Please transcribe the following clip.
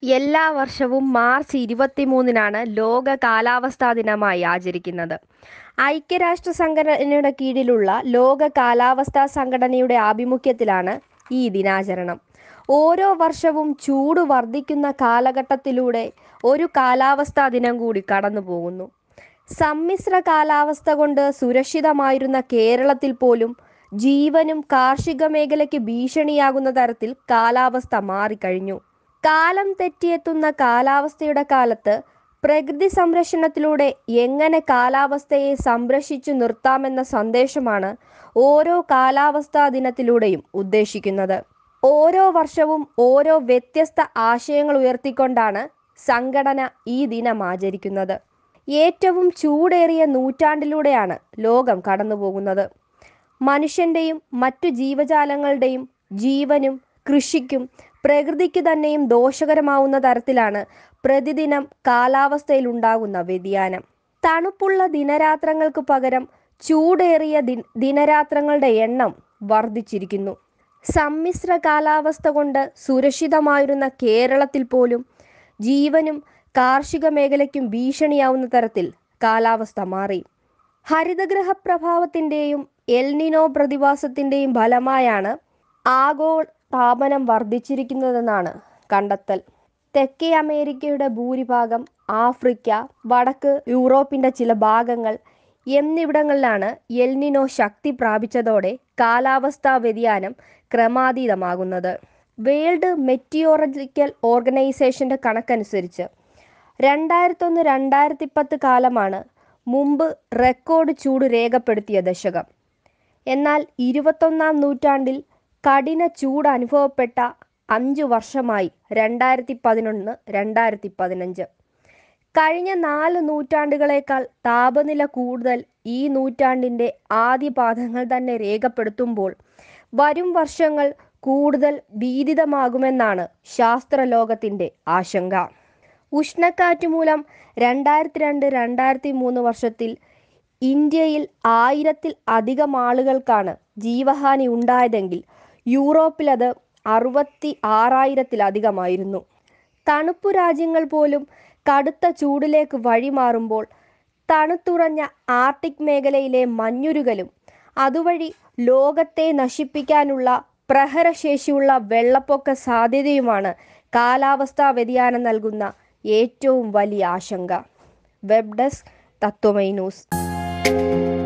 എല്ലാ വർഷവും മാർച്ച് ഇരുപത്തിമൂന്നിനാണ് ലോക കാലാവസ്ഥാ ദിനമായി ആചരിക്കുന്നത് ഐക്യരാഷ്ട്ര സംഘടനയുടെ കീഴിലുള്ള ലോക കാലാവസ്ഥാ സംഘടനയുടെ ആഭിമുഖ്യത്തിലാണ് ഈ ദിനാചരണം ഓരോ വർഷവും ചൂട് വർദ്ധിക്കുന്ന കാലഘട്ടത്തിലൂടെ ഒരു കാലാവസ്ഥാ ദിനം കൂടി കടന്നു പോകുന്നു സമ്മിശ്ര കാലാവസ്ഥ കൊണ്ട് സുരക്ഷിതമായിരുന്ന കേരളത്തിൽ പോലും ജീവനും കാർഷിക മേഖലയ്ക്ക് ഭീഷണിയാകുന്ന തരത്തിൽ കാലാവസ്ഥ മാറിക്കഴിഞ്ഞു കാലം തെറ്റിയെത്തുന്ന കാലാവസ്ഥയുടെ കാലത്ത് പ്രകൃതി സംരക്ഷണത്തിലൂടെ എങ്ങനെ കാലാവസ്ഥയെ സംരക്ഷിച്ചു നിർത്താമെന്ന സന്ദേശമാണ് ഓരോ കാലാവസ്ഥാ ദിനത്തിലൂടെയും ഉദ്ദേശിക്കുന്നത് ഓരോ വർഷവും ഓരോ വ്യത്യസ്ത ആശയങ്ങൾ ഉയർത്തിക്കൊണ്ടാണ് സംഘടന ഈ ദിനം ആചരിക്കുന്നത് ഏറ്റവും ചൂടേറിയ നൂറ്റാണ്ടിലൂടെയാണ് ലോകം കടന്നുപോകുന്നത് മനുഷ്യന്റെയും മറ്റു ജീവജാലങ്ങളുടെയും ജീവനും കൃഷിക്കും പ്രകൃതിക്ക് തന്നെയും ദോഷകരമാവുന്ന തരത്തിലാണ് പ്രതിദിനം കാലാവസ്ഥയിൽ ഉണ്ടാകുന്ന വ്യതിയാനം തണുപ്പുള്ള ദിനരാത്രങ്ങൾക്ക് പകരം ചൂടേറിയ ദി ദിനരാത്രങ്ങളുടെ എണ്ണം വർദ്ധിച്ചിരിക്കുന്നു സമ്മിശ്ര കാലാവസ്ഥ കൊണ്ട് സുരക്ഷിതമായിരുന്ന കേരളത്തിൽ പോലും ജീവനും കാർഷിക മേഖലയ്ക്കും ഭീഷണിയാവുന്ന തരത്തിൽ കാലാവസ്ഥ മാറി ഹരിതഗ്രഹ പ്രഭാവത്തിൻ്റെയും എൽനിനോ പ്രതിഭാസത്തിൻ്റെയും ഫലമായാണ് ആഗോള താപനം വർദ്ധിച്ചിരിക്കുന്നതെന്നാണ് കണ്ടെത്തൽ തെക്കേ അമേരിക്കയുടെ ഭൂരിഭാഗം ആഫ്രിക്ക വടക്ക് യൂറോപ്പിൻ്റെ ചില ഭാഗങ്ങൾ എന്നിവിടങ്ങളിലാണ് എൽനിനോ ശക്തി പ്രാപിച്ചതോടെ കാലാവസ്ഥാ വ്യതിയാനം ക്രമാതീതമാകുന്നത് വേൾഡ് മെറ്റിയോളജിക്കൽ ഓർഗനൈസേഷന്റെ കണക്കനുസരിച്ച് രണ്ടായിരത്തൊന്ന് രണ്ടായിരത്തി പത്ത് കാലമാണ് മുമ്പ് റെക്കോർഡ് ചൂട് രേഖപ്പെടുത്തിയ ദശകം എന്നാൽ ഇരുപത്തൊന്നാം നൂറ്റാണ്ടിൽ കഠിന ചൂട് അനുഭവപ്പെട്ട അഞ്ചു വർഷമായി രണ്ടായിരത്തി പതിനൊന്ന് രണ്ടായിരത്തി പതിനഞ്ച് കഴിഞ്ഞ നാല് നൂറ്റാണ്ടുകളേക്കാൾ താപനില കൂടുതൽ ഈ നൂറ്റാണ്ടിൻ്റെ ആദ്യ പാദങ്ങൾ തന്നെ രേഖപ്പെടുത്തുമ്പോൾ വരും വർഷങ്ങൾ കൂടുതൽ ഭീതിതമാകുമെന്നാണ് ശാസ്ത്രലോകത്തിൻ്റെ ആശങ്ക ഉഷ്ണക്കാറ്റ് മൂലം രണ്ടായിരത്തി രണ്ട് രണ്ടായിരത്തി മൂന്ന് വർഷത്തിൽ ഇന്ത്യയിൽ ആയിരത്തിൽ അധികം ആളുകൾക്കാണ് ജീവഹാനി ഉണ്ടായതെങ്കിൽ യൂറോപ്പിൽ അത് അറുപത്തി ആറായിരത്തിലധികമായിരുന്നു തണുപ്പു രാജ്യങ്ങൾ പോലും കടുത്ത ചൂടിലേക്ക് വഴിമാറുമ്പോൾ തണുത്തുറഞ്ഞ ആർട്ടിക് മേഖലയിലെ മഞ്ഞുരുകലും അതുവഴി ലോകത്തെ നശിപ്പിക്കാനുള്ള പ്രഹരശേഷിയുള്ള വെള്ളപ്പൊക്ക സാധ്യതയുമാണ് കാലാവസ്ഥാ വ്യതിയാനം നൽകുന്ന ഏറ്റവും വലിയ ആശങ്ക വെബ് ഡെസ്ക് തത്വമൈ ന്യൂസ്